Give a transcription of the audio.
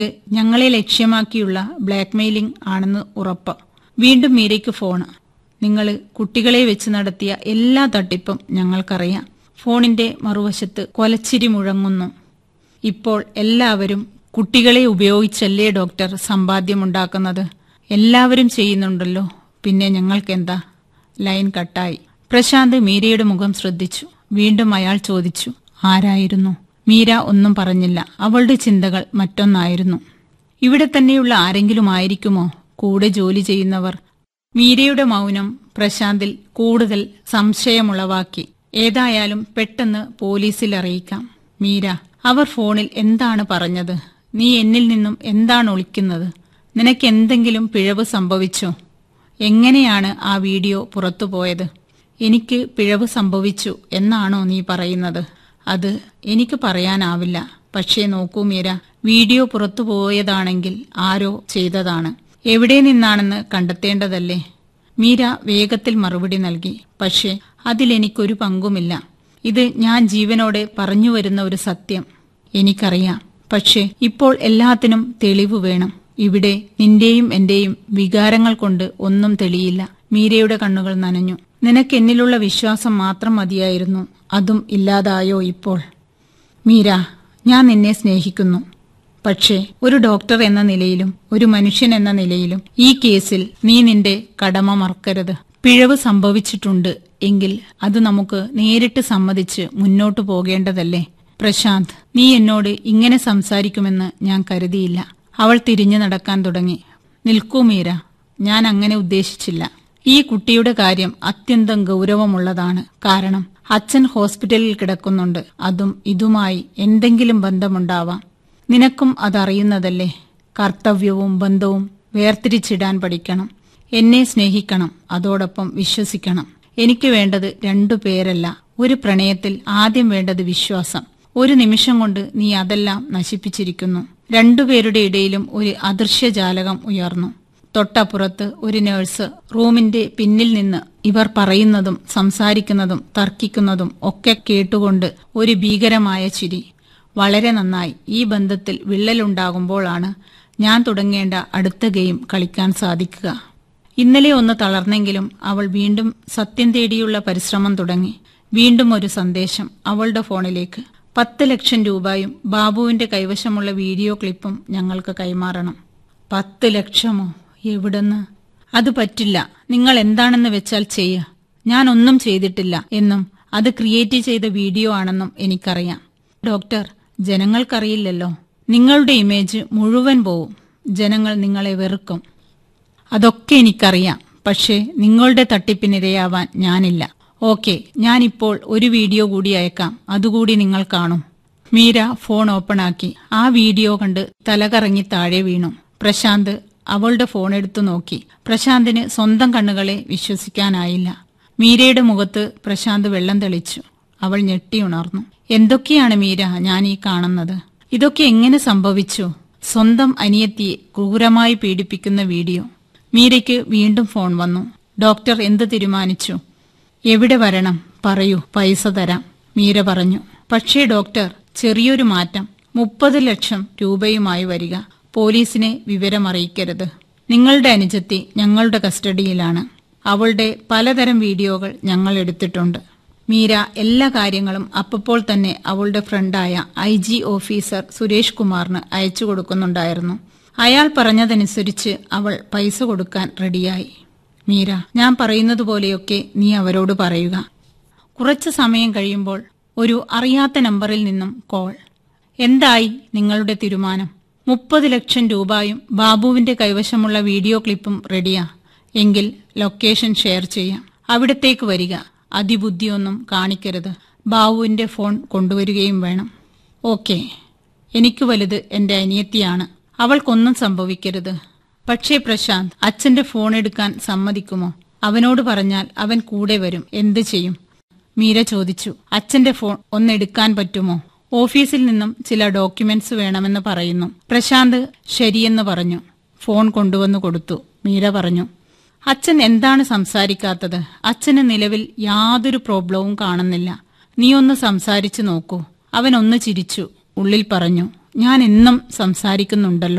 ഞങ്ങളെ ലക്ഷ്യമാക്കിയുള്ള ബ്ലാക്ക്മെയിലിംഗ് ആണെന്ന് ഉറപ്പ് വീണ്ടും മീരയ്ക്ക് ഫോണ് നിങ്ങൾ കുട്ടികളെ വെച്ച് നടത്തിയ എല്ലാ തട്ടിപ്പും ഞങ്ങൾക്കറിയാം ഫോണിന്റെ മറുവശത്ത് കൊലച്ചിരി മുഴങ്ങുന്നു ഇപ്പോൾ എല്ലാവരും കുട്ടികളെ ഉപയോഗിച്ചല്ലേ ഡോക്ടർ സമ്പാദ്യമുണ്ടാക്കുന്നത് എല്ലാവരും ചെയ്യുന്നുണ്ടല്ലോ പിന്നെ ഞങ്ങൾക്കെന്താ ലൈൻ കട്ടായി പ്രശാന്ത് മീരയുടെ മുഖം ശ്രദ്ധിച്ചു വീണ്ടും അയാൾ ചോദിച്ചു ആരായിരുന്നു മീര ഒന്നും പറഞ്ഞില്ല അവളുടെ ചിന്തകൾ മറ്റൊന്നായിരുന്നു ഇവിടെ തന്നെയുള്ള ആരെങ്കിലും ആയിരിക്കുമോ കൂടെ ജോലി ചെയ്യുന്നവർ മീരയുടെ മൗനം പ്രശാന്തിൽ കൂടുതൽ സംശയമുളവാക്കി ഏതായാലും പെട്ടെന്ന് പോലീസിൽ അറിയിക്കാം മീര അവർ ഫോണിൽ എന്താണ് പറഞ്ഞത് നീ എന്നിൽ നിന്നും എന്താണ് ഒളിക്കുന്നത് നിനക്ക് എന്തെങ്കിലും പിഴവ് സംഭവിച്ചോ എങ്ങനെയാണ് ആ വീഡിയോ പുറത്തുപോയത് എനിക്ക് പിഴവ് സംഭവിച്ചു എന്നാണോ നീ പറയുന്നത് അത് എനിക്ക് പറയാനാവില്ല പക്ഷേ നോക്കൂ മീര വീഡിയോ പുറത്തു പോയതാണെങ്കിൽ ആരോ ചെയ്തതാണ് എവിടെ നിന്നാണെന്ന് കണ്ടെത്തേണ്ടതല്ലേ മീര വേഗത്തിൽ മറുപടി നൽകി പക്ഷേ അതിലെനിക്കൊരു പങ്കുമില്ല ഇത് ഞാൻ ജീവനോടെ പറഞ്ഞു വരുന്ന ഒരു സത്യം എനിക്കറിയാം പക്ഷേ ഇപ്പോൾ എല്ലാത്തിനും തെളിവ് വേണം ഇവിടെ നിന്റെയും എന്റെയും വികാരങ്ങൾ കൊണ്ട് ഒന്നും തെളിയില്ല മീരയുടെ കണ്ണുകൾ നനഞ്ഞു നിനക്ക് എന്നിലുള്ള വിശ്വാസം മാത്രം മതിയായിരുന്നു അതും ഇല്ലാതായോ ഇപ്പോൾ മീര ഞാൻ നിന്നെ സ്നേഹിക്കുന്നു പക്ഷേ ഒരു ഡോക്ടർ എന്ന നിലയിലും ഒരു മനുഷ്യൻ എന്ന നിലയിലും ഈ കേസിൽ നീ നിന്റെ കടമ മറക്കരുത് പിഴവ് സംഭവിച്ചിട്ടുണ്ട് എങ്കിൽ അത് നമുക്ക് നേരിട്ട് സമ്മതിച്ച് മുന്നോട്ടു പോകേണ്ടതല്ലേ പ്രശാന്ത് നീ എന്നോട് ഇങ്ങനെ സംസാരിക്കുമെന്ന് ഞാൻ കരുതിയില്ല അവൾ തിരിഞ്ഞു നടക്കാൻ തുടങ്ങി നിൽക്കൂ മീര ഞാൻ അങ്ങനെ ഉദ്ദേശിച്ചില്ല ഈ കുട്ടിയുടെ കാര്യം അത്യന്തം ഗൗരവമുള്ളതാണ് കാരണം അച്ഛൻ ഹോസ്പിറ്റലിൽ കിടക്കുന്നുണ്ട് അതും ഇതുമായി എന്തെങ്കിലും ബന്ധമുണ്ടാവാം നിനക്കും അതറിയുന്നതല്ലേ കർത്തവ്യവും ബന്ധവും വേർതിരിച്ചിടാൻ പഠിക്കണം എന്നെ സ്നേഹിക്കണം അതോടൊപ്പം വിശ്വസിക്കണം എനിക്ക് വേണ്ടത് രണ്ടു പേരല്ല ഒരു പ്രണയത്തിൽ ആദ്യം വേണ്ടത് വിശ്വാസം ഒരു നിമിഷം കൊണ്ട് നീ അതെല്ലാം നശിപ്പിച്ചിരിക്കുന്നു രണ്ടുപേരുടെ ഇടയിലും ഒരു അദൃശ്യജാലകം ഉയർന്നു തൊട്ടപ്പുറത്ത് ഒരു നേഴ്സ് റൂമിന്റെ പിന്നിൽ നിന്ന് ഇവർ പറയുന്നതും സംസാരിക്കുന്നതും തർക്കിക്കുന്നതും ഒക്കെ കേട്ടുകൊണ്ട് ഒരു ഭീകരമായ ചിരി വളരെ നന്നായി ഈ ബന്ധത്തിൽ വിള്ളലുണ്ടാകുമ്പോഴാണ് ഞാൻ തുടങ്ങേണ്ട അടുത്ത ഗെയിം കളിക്കാൻ സാധിക്കുക ഇന്നലെ ഒന്ന് തളർന്നെങ്കിലും അവൾ വീണ്ടും സത്യം തേടിയുള്ള പരിശ്രമം തുടങ്ങി വീണ്ടും ഒരു സന്ദേശം അവളുടെ ഫോണിലേക്ക് പത്ത് ലക്ഷം രൂപയും ബാബുവിന്റെ കൈവശമുള്ള വീഡിയോ ക്ലിപ്പും ഞങ്ങൾക്ക് കൈമാറണം പത്ത് ലക്ഷമോ എവിടുന്ന് അത് പറ്റില്ല നിങ്ങൾ എന്താണെന്ന് വെച്ചാൽ ചെയ്യുക ഞാൻ ഒന്നും ചെയ്തിട്ടില്ല എന്നും അത് ക്രിയേറ്റ് ചെയ്ത വീഡിയോ ആണെന്നും എനിക്കറിയാം ഡോക്ടർ ജനങ്ങൾക്കറിയില്ലല്ലോ നിങ്ങളുടെ ഇമേജ് മുഴുവൻ പോവും ജനങ്ങൾ നിങ്ങളെ വെറുക്കും അതൊക്കെ എനിക്കറിയാം പക്ഷേ നിങ്ങളുടെ തട്ടിപ്പിനിരയാവാൻ ഞാനില്ല ഓക്കെ ഞാനിപ്പോൾ ഒരു വീഡിയോ കൂടി അയക്കാം അതുകൂടി നിങ്ങൾ കാണും മീര ഫോൺ ഓപ്പണാക്കി ആ വീഡിയോ കണ്ട് തലകറങ്ങി താഴെ വീണു പ്രശാന്ത് അവളുടെ ഫോൺ എടുത്തു നോക്കി പ്രശാന്തിന് സ്വന്തം കണ്ണുകളെ വിശ്വസിക്കാനായില്ല മീരയുടെ മുഖത്ത് പ്രശാന്ത് വെള്ളം തെളിച്ചു അവൾ ഞെട്ടിയുണർന്നു എന്തൊക്കെയാണ് മീര ഞാൻ ഈ കാണുന്നത് ഇതൊക്കെ എങ്ങനെ സംഭവിച്ചു സ്വന്തം അനിയത്തിയെ ക്രൂരമായി പീഡിപ്പിക്കുന്ന വീഡിയോ മീരയ്ക്ക് വീണ്ടും ഫോൺ വന്നു ഡോക്ടർ എന്ത് തീരുമാനിച്ചു എവിടെ വരണം പറയൂ പൈസ തരാം മീര പറഞ്ഞു പക്ഷേ ഡോക്ടർ ചെറിയൊരു മാറ്റം മുപ്പത് ലക്ഷം രൂപയുമായി വരിക പോലീസിനെ വിവരമറിയിക്കരുത് നിങ്ങളുടെ അനുജത്തി ഞങ്ങളുടെ കസ്റ്റഡിയിലാണ് അവളുടെ പലതരം വീഡിയോകൾ ഞങ്ങൾ എടുത്തിട്ടുണ്ട് മീര എല്ലാ കാര്യങ്ങളും അപ്പോൾ തന്നെ അവളുടെ ഫ്രണ്ടായ ഐ ജി ഓഫീസർ സുരേഷ് കുമാറിന് അയച്ചു കൊടുക്കുന്നുണ്ടായിരുന്നു അയാൾ പറഞ്ഞതനുസരിച്ച് അവൾ പൈസ കൊടുക്കാൻ റെഡിയായി മീര ഞാൻ പറയുന്നതുപോലെയൊക്കെ നീ അവരോട് പറയുക കുറച്ചു സമയം കഴിയുമ്പോൾ ഒരു അറിയാത്ത നമ്പറിൽ നിന്നും കോൾ എന്തായി നിങ്ങളുടെ തീരുമാനം മുപ്പത് ലക്ഷം രൂപയും ബാബുവിന്റെ കൈവശമുള്ള വീഡിയോ ക്ലിപ്പും റെഡിയാ എങ്കിൽ ലൊക്കേഷൻ ഷെയർ ചെയ്യാം അവിടത്തേക്ക് വരിക അതിബുദ്ധിയൊന്നും കാണിക്കരുത് ബാബുവിന്റെ ഫോൺ കൊണ്ടുവരികയും വേണം ഓക്കെ എനിക്ക് വലുത് എന്റെ അനിയത്തിയാണ് അവൾക്കൊന്നും സംഭവിക്കരുത് പക്ഷേ പ്രശാന്ത് അച്ഛന്റെ ഫോൺ എടുക്കാൻ സമ്മതിക്കുമോ അവനോട് പറഞ്ഞാൽ അവൻ കൂടെ വരും എന്ത് ചെയ്യും മീര ചോദിച്ചു അച്ഛന്റെ ഫോൺ ഒന്നെടുക്കാൻ പറ്റുമോ ഓഫീസിൽ നിന്നും ചില ഡോക്യുമെന്റ്സ് വേണമെന്ന് പറയുന്നു പ്രശാന്ത് ശരിയെന്ന് പറഞ്ഞു ഫോൺ കൊണ്ടുവന്നു കൊടുത്തു മീര പറഞ്ഞു അച്ഛൻ എന്താണ് സംസാരിക്കാത്തത് അച്ഛന് നിലവിൽ യാതൊരു പ്രോബ്ലവും കാണുന്നില്ല നീ ഒന്ന് സംസാരിച്ചു നോക്കൂ അവൻ ഒന്ന് ചിരിച്ചു ഉള്ളിൽ പറഞ്ഞു ഞാൻ എന്നും സംസാരിക്കുന്നുണ്ടല്ലോ